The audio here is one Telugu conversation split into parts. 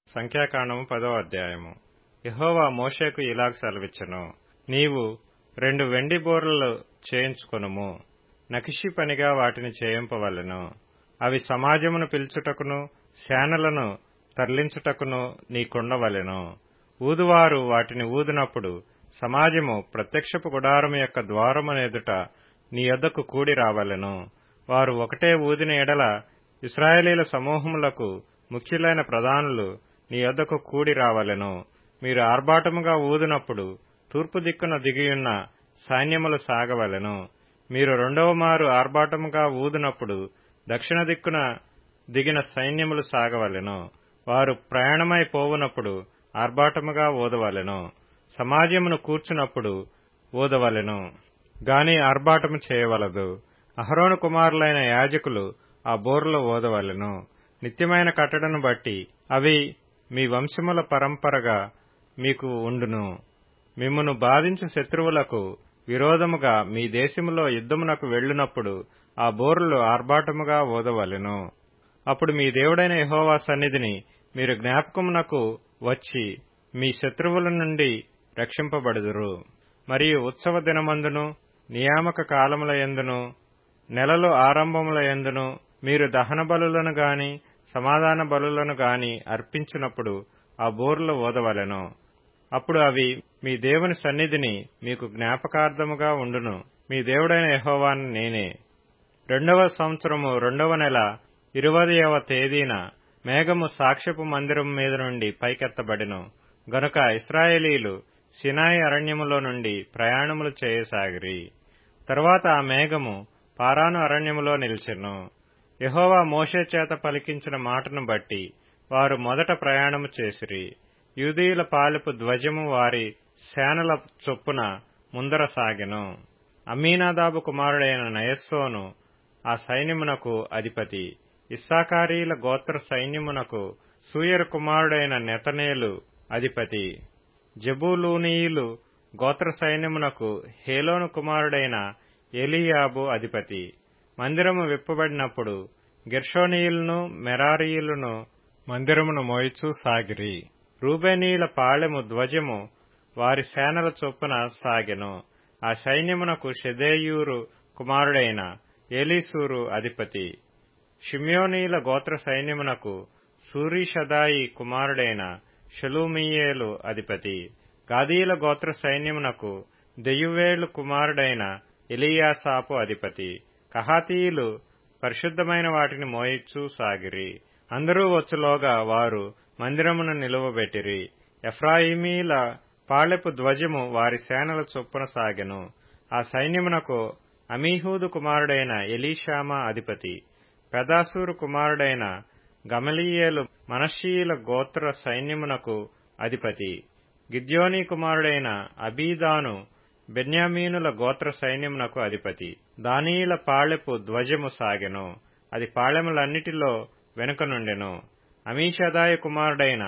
సంఖ్యాకాండము పదో అధ్యాయము యహోవా మోషేకు ఇలాగ సెలవిచ్చెను నీవు రెండు వెండి బోర్లు చేయించుకొనుము నకిషి పనిగా వాటిని చేయింపవలెను అవి సమాజమును పిలుచుటకును శానలను తరలించుటకును నీకుండవలెను ఊదువారు వాటిని ఊదినప్పుడు సమాజము ప్రత్యక్షపు గుడారము యొక్క ద్వారమునెదుట నీ యొద్దకు కూడి రావలెను వారు ఒకటే ఊదిన ఎడల ఇస్రాయేలీల సమూహములకు ముఖ్యులైన ప్రధానులు నీ యొద్దకు కూడి రావలెను మీరు ఆర్భాటముగా ఊదినప్పుడు తూర్పు దిక్కున దిగియున్న సైన్యములు సాగవలెను మీరు రెండవ మారు ఆర్భాటముగా ఊదినప్పుడు దక్షిణ దిక్కున దిగిన సైన్యములు సాగవలెను వారు ప్రయాణమై పోవునప్పుడు ఆర్భాటముగా ఊదవలెను సమాజమును కూర్చున్నప్పుడు ఊదవలెను గాని ఆర్భాటము చేయవలదు అహరోను కుమారులైన యాజకులు ఆ బోర్లు ఊదవలెను నిత్యమైన కట్టడను బట్టి అవి మీ వంశముల పరంపరగా మీకు ఉండును మిమ్మును బాధించు శత్రువులకు విరోధముగా మీ దేశములో యుద్ధమునకు వెళ్ళునప్పుడు ఆ బోర్లు ఆర్భాటముగా ఊదవలెను అప్పుడు మీ దేవుడైన యహోవా సన్నిధిని మీరు జ్ఞాపకమునకు వచ్చి మీ శత్రువుల నుండి రక్షింపబడుదురు మరియు ఉత్సవ దినమందును నియామక కాలముల ఎందును నెలలు ఆరంభముల ఎందును మీరు దహన బలులను గాని సమాధాన బలులను గాని అర్పించినప్పుడు ఆ బోర్లు ఓదవలెను అప్పుడు అవి మీ దేవుని సన్నిధిని మీకు జ్ఞాపకార్థముగా ఉండును మీ దేవుడైన యహోవాన్ నేనే రెండవ సంవత్సరము రెండవ నెల ఇరవదవ తేదీన మేఘము సాక్ష్యపు మందిరం మీద నుండి పైకెత్తబడెను గనుక ఇస్రాయేలీలు సినాయి అరణ్యములో నుండి ప్రయాణములు చేయసాగిరి తరువాత ఆ మేఘము పారాను అరణ్యములో నిలిచెను యహోవా మోషే చేత పలికించిన మాటను బట్టి వారు మొదట ప్రయాణము చేసిరి యూదీయుల పాలెపు ధ్వజము వారి సేనల చొప్పున ముందర సాగెను అమీనాదాబు కుమారుడైన నయస్సోను ఆ సైన్యమునకు అధిపతి ఇస్సాకారీల గోత్ర సైన్యమునకు సూయర్ కుమారుడైన నెతనేలు అధిపతి జబూలూనీయులు గోత్ర సైన్యమునకు హేలోను కుమారుడైన ఎలియాబు అధిపతి మందిరము విప్పబడినప్పుడు గెర్షోనీయులను మెరారీయులను మందిరమును మోయిచూ సాగిరి రూబేనీయుల పాళెము ధ్వజము వారి సేనల చొప్పున సాగెను ఆ సైన్యమునకు షెదేయూరు కుమారుడైన ఏలీసూరు అధిపతి షిమ్యోనీల గోత్ర సైన్యమునకు సూరీషదాయి కుమారుడైన షలూమియేలు అధిపతి గాదీల గోత్ర సైన్యమునకు దెయువేలు కుమారుడైన ఎలియాసాపు అధిపతి కహాతీయులు పరిశుద్ధమైన వాటిని మోయిచూ సాగిరి అందరూ వచ్చులోగా వారు మందిరమును నిలువబెట్టిరి ఎఫ్రాయిమీల పాళెపు ధ్వజము వారి సేనల చొప్పున సాగెను ఆ సైన్యమునకు అమీహూదు కుమారుడైన ఎలీషామా అధిపతి పెదాసూరు కుమారుడైన గమలీయేలు మనషీయుల గోత్ర సైన్యమునకు అధిపతి గిద్యోని కుమారుడైన అబీదాను బెన్యామీనుల గోత్ర సైన్యమునకు అధిపతి దానీల పాళెపు ధ్వజము సాగెను అది పాళెములన్నిటిలో వెనుక నుండెను అమీషదాయ కుమారుడైన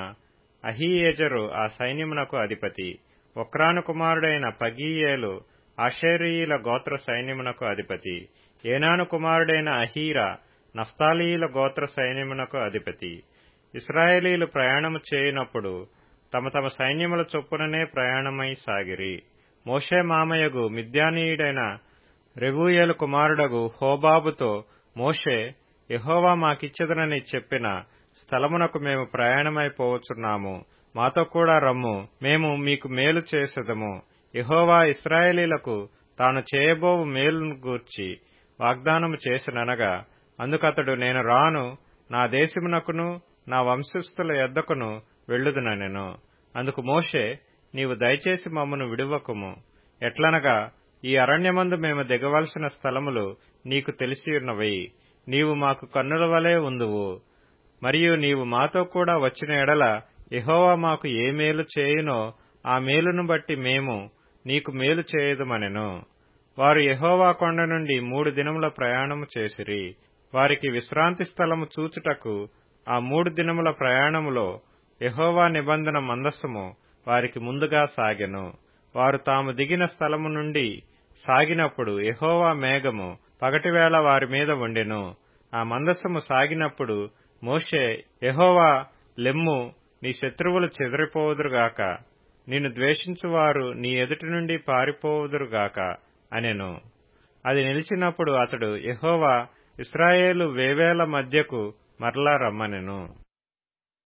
అహీయేజరు ఆ సైన్యమునకు అధిపతి ఒక్రాను కుమారుడైన పగీయేలు ఆషేరీయుల గోత్ర సైన్యమునకు అధిపతి ఏనాను కుమారుడైన అహీరా నఫ్తాలీయుల గోత్ర సైన్యమునకు అధిపతి ఇస్రాయేలీలు ప్రయాణము చేయనప్పుడు తమ తమ సైన్యముల చొప్పుననే ప్రయాణమై సాగిరి మోషే మామయ్యగు మిద్యానీయుడైన రెగూయేలు కుమారుడగు హోబాబుతో మోషే యహోవా మాకిచ్చదనని చెప్పిన స్థలమునకు మేము ప్రయాణమైపోవచ్చున్నాము మాతో కూడా రమ్ము మేము మీకు మేలు చేసేదము యహోవా ఇస్రాయేలీలకు తాను చేయబోవు మేలును గూర్చి వాగ్దానము చేసిననగా అందుకతడు నేను రాను నా దేశమునకును నా వంశస్థుల ఎద్దకును వెళ్ళుదుననెను అందుకు మోషే నీవు దయచేసి మమ్మను విడువకుము ఎట్లనగా ఈ అరణ్యమందు మేము దిగవలసిన స్థలములు నీకు తెలిసియున్నవి నీవు మాకు కన్నుల వలె ఉందువు మరియు నీవు మాతో కూడా వచ్చిన ఎడల యహోవా మాకు ఏ మేలు చేయునో ఆ మేలును బట్టి మేము నీకు మేలు చేయదుమనెను వారు యహోవా కొండ నుండి మూడు దినముల ప్రయాణము చేసిరి వారికి విశ్రాంతి స్థలము చూచుటకు ఆ మూడు దినముల ప్రయాణములో యహోవా నిబంధన మందస్సము వారికి ముందుగా సాగెను వారు తాము దిగిన స్థలము నుండి సాగినప్పుడు యహోవా మేఘము పగటివేళ వారి మీద ఉండెను ఆ మందస్సము సాగినప్పుడు మోషే యహోవా లెమ్ము నీ శత్రువులు చెదిరిపోవుదురుగాక నిన్ను ద్వేషించువారు నీ ఎదుటి నుండి పారిపోవుదురుగాక అనెను అది నిలిచినప్పుడు అతడు యహోవా ఇస్రాయేలు వేవేల మధ్యకు మరలా రమ్మనెను